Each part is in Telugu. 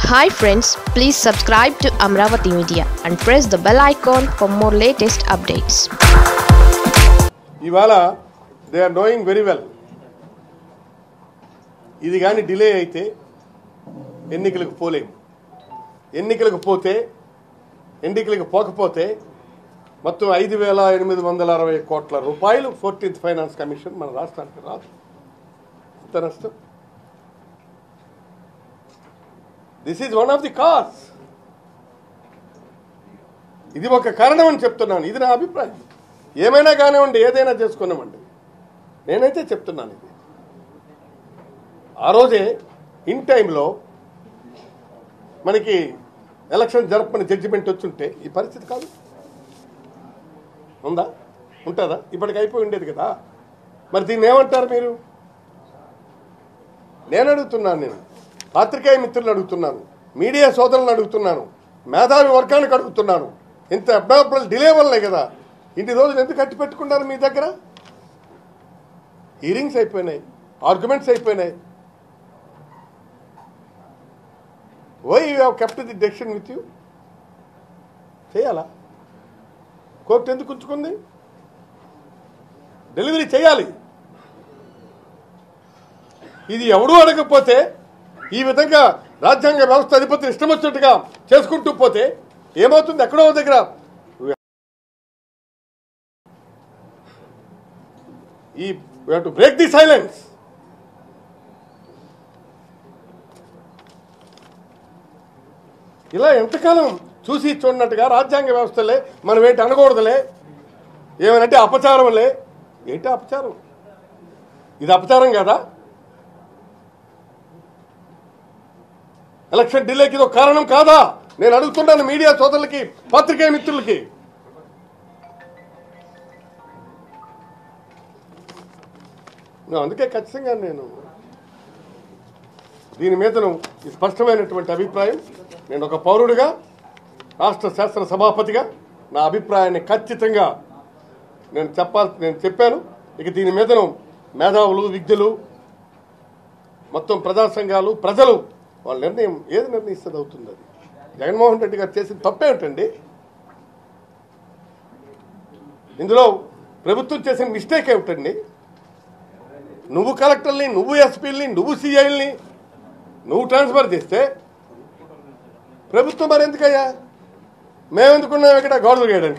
Hi friends please subscribe to Amaravati media and press the bell icon for more latest updates ఇవాళ they are knowing very well ఇది కానీ డిలే అయితే ఎన్నికలకు పోలేము ఎన్నికలకు పోతే ఎన్నికలకు పోకపోతే మొత్తం ఐదు వేల ఎనిమిది వందల అరవై కోట్ల రూపాయలు ఫోర్టీన్త్ ఫైనాన్స్ కమిషన్ మన రాష్ట్రానికి రాదు ఎంత నష్టం this is one of the cause ఇది ఒక కారణం అని చెప్తున్నాను ఇది నా అభిప్రాయం ఏమైనా కానివ్వండి ఏదైనా చేసుకున్నామండి నేనైతే చెప్తున్నాను ఇది ఆ రోజే ఇన్ టైంలో మనకి ఎలక్షన్ జరపమని జడ్జిమెంట్ వచ్చుంటే ఈ పరిస్థితి కాదు ఉందా ఉంటుందా ఇప్పటికి అయిపోయి ఉండేది కదా మరి దీన్ని ఏమంటారు మీరు నేను అడుగుతున్నాను నేను పాత్రికేయ మిత్రులను అడుగుతున్నాను మీడియా సోదరులను అడుగుతున్నాను మేధావి వర్గానికి అడుగుతున్నాను ఇంత అబ్నార్మల్ డిలే వల్లే కదా ఇన్ని రోజులు ఎందుకు కట్టి పెట్టుకున్నారు మీ దగ్గర హీరింగ్స్ అయిపోయినాయి ఆర్గ్యుమెంట్స్ అయిపోయినాయి why you have kept the decision with you చేయాలా కోర్టు ఎందుకు ఉంచుకుంది డెలివరీ చేయాలి ఇది ఎవడూ అడగకపోతే ఈ విధంగా రాజ్యాంగ వ్యవస్థ అధిపతి ఇష్టం వచ్చినట్టుగా చేసుకుంటూ పోతే ఏమవుతుంది ఎక్కడో ఒక దగ్గర ఈ టు బ్రేక్ ది సైలెన్స్ ఇలా ఎంతకాలం చూసి చూడనట్టుగా రాజ్యాంగ వ్యవస్థలే మనం ఏంటి అనకూడదులే ఏమనంటే అపచారంలే ఏంటి అపచారం ఇది అపచారం కదా ఎలక్షన్ డిలేకి ఇది ఒక కారణం కాదా నేను అడుగుతున్నాను మీడియా సోదరులకి పత్రికేయ మిత్రులకి నా అందుకే ఖచ్చితంగా నేను దీని మీదను ఈ స్పష్టమైనటువంటి అభిప్రాయం నేను ఒక పౌరుడిగా రాష్ట్ర శాసన సభాపతిగా నా అభిప్రాయాన్ని ఖచ్చితంగా నేను చెప్పాలి నేను చెప్పాను ఇక దీని మీదను మేధావులు విద్యలు మొత్తం ప్రజా సంఘాలు ప్రజలు వాళ్ళ నిర్ణయం ఏది నిర్ణయిస్తుంది అవుతుంది అది జగన్మోహన్ రెడ్డి గారు చేసిన తప్పేమిటండి ఇందులో ప్రభుత్వం చేసిన మిస్టేక్ ఏమిటండి నువ్వు కలెక్టర్ని నువ్వు ఎస్పీల్ని నువ్వు సిఐల్ని నువ్వు ట్రాన్స్ఫర్ చేస్తే ప్రభుత్వం మరి ఎందుకయ్యా మేమెందుకున్నాం ఇక్కడ గౌరవ చేయడానిక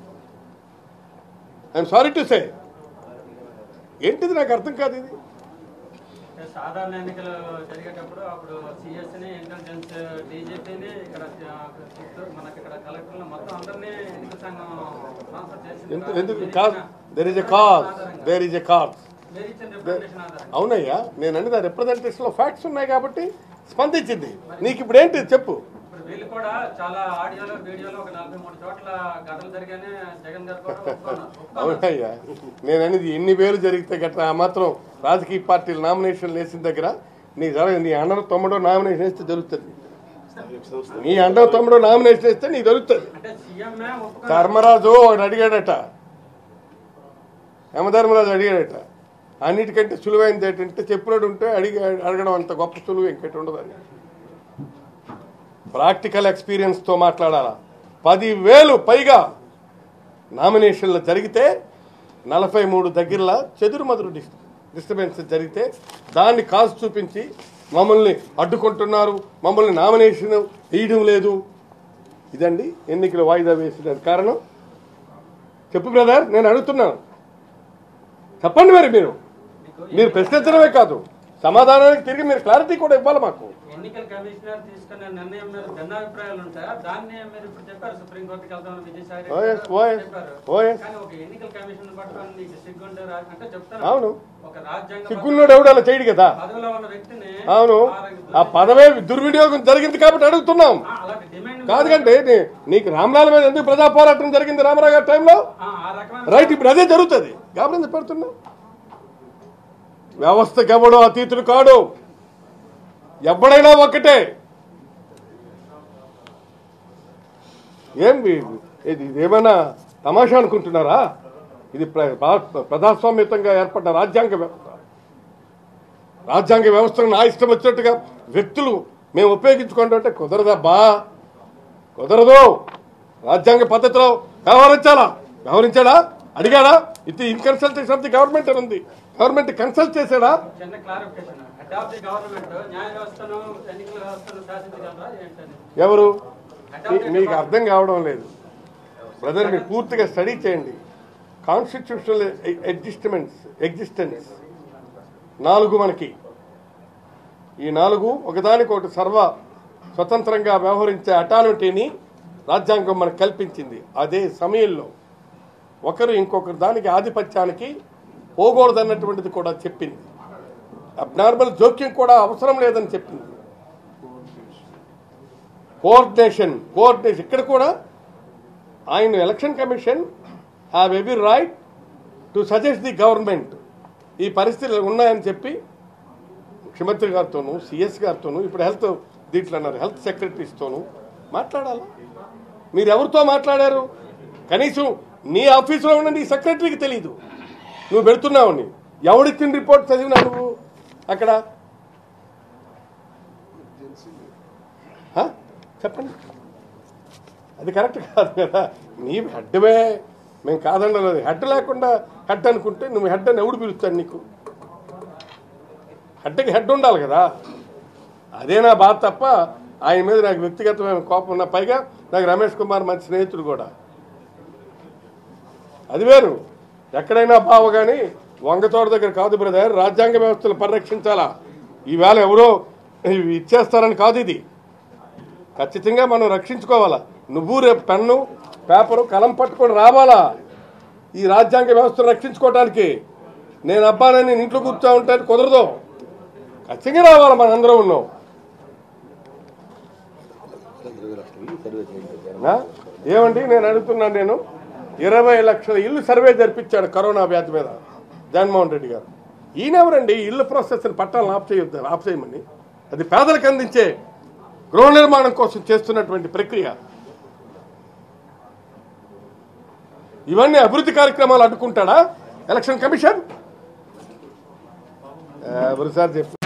ఐఎమ్ సారీ టు సే ఏంటిది నాకు అర్థం కాదు ఇది అంటే సాధారణ ఎన్నికలు జరిగేటప్పుడు అప్పుడు సిఎస్ ని ఇంటెలిజెన్స్ డీజీపీని ఇక్కడ ఆ, చిత్తూరు మనకి ఇక్కడ కలెక్టర్లు మొత్తం అందరినీ ఎన్నికల సంఘం ట్రాన్స్ఫర్ చేసింది ఎందు- ఎందుకు కాదు there is a cause there is a cause మీరు ఇచ్చిన రిప్రజెంటేషన్ ఆధారంగా అవునయ్యా నేను అనేది రిప్రజెంటేషన్ లో ఫ్యాక్ట్స్ ఉన్నాయి కాబట్టి స్పందించింది నీకు ఇప్పుడు ఏంటి చెప్పు ఇప్పుడు వీళ్ళు కూడా చాలా ఆడియోలో వీడియోలో ఒక నలభై మూడు చోట్ల ఘటనలు జరిగానే జగన్ గారు కూడా ఒప్పుకున్నారు ఒప్పుకున్నారు. అవునయ్యా నేను అనేది ఎన్ని వేలు జరిగితే గట్రా ఆ మాత్రం రాజకీయ పార్టీలు నామినేషన్ వేసిన దగ్గర నీ జరగ నీ అన్న తమ్ముడో నామినేషన్ వేస్తే జరుగుతుంది నీ అన్న తమ్ముడో నామినేషన్ వేస్తే నీకు జరుగుతుంది అంటే సీఎంఏ ఒప్పుకున్నారు ధర్మరాజు ఒకడు అడిగాడట యమధర్మరాజు అడిగాడట అన్నిటికంటే సులువైనది ఏంటంటే చెప్పినట్టు ఉంటే అడిగి అడగడం అంత గొప్ప సులువు ఇంకటి ఉండదని ప్రాక్టికల్ ఎక్స్పీరియన్స్తో మాట్లాడాలా పదివేలు పైగా నామినేషన్లు జరిగితే నలభై మూడు దగ్గరలా చెదురుమదురు డిస్ డిస్టర్బెన్స్ జరిగితే దాన్ని కాసు చూపించి మమ్మల్ని అడ్డుకుంటున్నారు మమ్మల్ని నామినేషన్ వేయడం లేదు ఇదండి ఎన్నికలు వాయిదా వేసిన కారణం చెప్పు బ్రదర్ నేను అడుగుతున్నాను చెప్పండి మరి మీరు మీరు ప్రశ్నించడమే కాదు సమాధానానికి తిరిగి మీరు క్లారిటీ కూడా ఇవ్వాలి మాకు ఎన్నికల కమిషనర్ తీసుకున్న నిర్ణయం మీద భిన్నాభిప్రాయాలు ఉంటాయా దాన్ని మీరు ఇప్పుడు చెప్పారు సుప్రీంకోర్టుకి వెళ్తామని Vijayasai oh yes, oh yes, చెప్పారు ఓ ఎస్. కానీ ఒక ఎన్నికల కమిషన్ పట్టుకొని నీకు సిగ్గుంటే రా- అంటే చెప్తాను అవును. ఒక రాజ్యాంగ సిగ్గున్నోడు ఎవడు అలా చేయడు కదా పదవిలో ఉన్న వ్యక్తిని అవును ఆ ఆ పదవే దుర్వినియోగం జరిగింది కాబట్టి అడుగుతున్నాం ఆ, అలాంటి డిమాండ్ కాదుకంటే నీ- నీకు రామలాల మీద ఎందుకు ప్రజా పోరాటం జరిగింది రామరావు గారి టైంలో ఆ, ఆ రకమైన రైట్ ఇప్పుడు అదే జరుగుతుంది కాబట్టి పెడుతున్నా వ్యవస్థకి ఎవడో అతీతుడు కాడు ఎవడైనా ఒక్కటే ఏం ఇది ఇది ఏమైనా తమాషా అనుకుంటున్నారా ఇది ప్ర- ప్ర- ప్రజాస్వామ్యతంగా ఏర్పడ్డ రాజ్యాంగ వ్యవస్థ రాజ్యాంగ వ్యవస్థను నా ఇష్టం వచ్చినట్టుగా వ్యక్తులు మేము ఉపయోగించుకుంటూ అంటే కుదరదబ్బా కుదరదు రాజ్యాంగ పద్ధతిలో వ్యవహరించాలా వ్యవహరించాడా అడిగాడా ఇది in consultation of the government అని ఉంది గవర్నమెంట్ కన్సల్ట్ చేశాడా చిన్న clarification head of the government న్యాయ వ్యవస్థను ఎన్నికల వ్యవస్థను శాసించగలరా ఏంటని ఎవరు మీ- మీకు అర్థం కావడం లేదు బ్రదర్ మీరు పూర్తిగా స్టడీ చేయండి కాన్స్టిట్యూషనల్ అడ్జస్ట్మెంట్స్ ఎగ్జిస్టెన్స్ నాలుగు మనకి ఈ నాలుగు ఒకదానికొకటి సర్వ స్వతంత్రంగా వ్యవహరించే అటానిటీని రాజ్యాంగం మనకు కల్పించింది అదే సమయంలో ఒకరు ఇంకొకరు దానికి ఆధిపత్యానికి పోకూడదన్నటువంటిది కూడా చెప్పింది అబ్నార్మల్ జోక్యం కూడా అవసరం లేదని చెప్పింది కోఆర్డినేషన్ కోఆర్డినేషన్ ఇక్కడ కూడా ఆయన election commission have every right to suggest the government ఈ పరిస్థితులు ఉన్నాయని చెప్పి ముఖ్యమంత్రి గారితోనూ సిఎస్ గారితోనూ ఇప్పుడు హెల్త్ దీంట్లో అన్నారు హెల్త్ సెక్రటరీస్తోనూ మాట్లాడాలా మీరు ఎవరితో మాట్లాడారు కనీసం నీ ఆఫీసులో ఉన్న నీ సెక్రటరీకి తెలియదు నువ్వు పెడుతున్నావని ఎవడిచ్చిన రిపోర్ట్ చదివినా నువ్వు అక్కడ హ? చెప్పండి అది కరెక్ట్ కాదు కదా నీ హెడ్మే మేము కాదనలేదు హెడ్ లేకుండా హెడ్ అనుకుంటే నువ్వు హెడ్ అని ఎవడు పిలుస్తాడు నీకు హెడ్కి హెడ్ ఉండాలి కదా అదే నా బాధ తప్ప ఆయన మీద నాకు వ్యక్తిగతమైన కోపం ఉన్న పైగా నాకు రమేష్ కుమార్ మంచి స్నేహితుడు కూడా అది వేరు ఎక్కడైనా బావ కానీ వంగతోట దగ్గర కాదు బ్రదర్ రాజ్యాంగ వ్యవస్థలు పరిరక్షించాలా ఈవేళ ఎవరో ఇవి ఇచ్చేస్తారని కాదు ఇది ఖచ్చితంగా మనం రక్షించుకోవాలా నువ్వు రేపు పెన్ను పేపరు కలం పట్టుకొని రావాలా ఈ రాజ్యాంగ వ్యవస్థను రక్షించుకోవడానికి నేను అబ్బానని నేను ఇంట్లో కూర్చో ఉంటే కుదరదు ఖచ్చితంగా రావాలా మన అందరం ఉన్నాం నా? ఏమండి నేను అడుగుతున్నాను నేను ఇరవై లక్షల ఇల్లు సర్వే జరిపించాడు కరోనా వ్యాధి మీద జగన్మోహన్ రెడ్డి గారు ఈయనెవరండి ఇల్లు ప్రాసెస్ పట్టాలను ఆఫ్ చేయొద్దు ఆఫ్ చేయమని అది పేదలకు అందించే గృహ నిర్మాణం కోసం చేస్తున్నటువంటి ప్రక్రియ ఇవన్నీ అభివృద్ధి కార్యక్రమాలు అడ్డుకుంటాడా ఎలక్షన్ కమిషన్ ఎవరు సార్ చెప్పు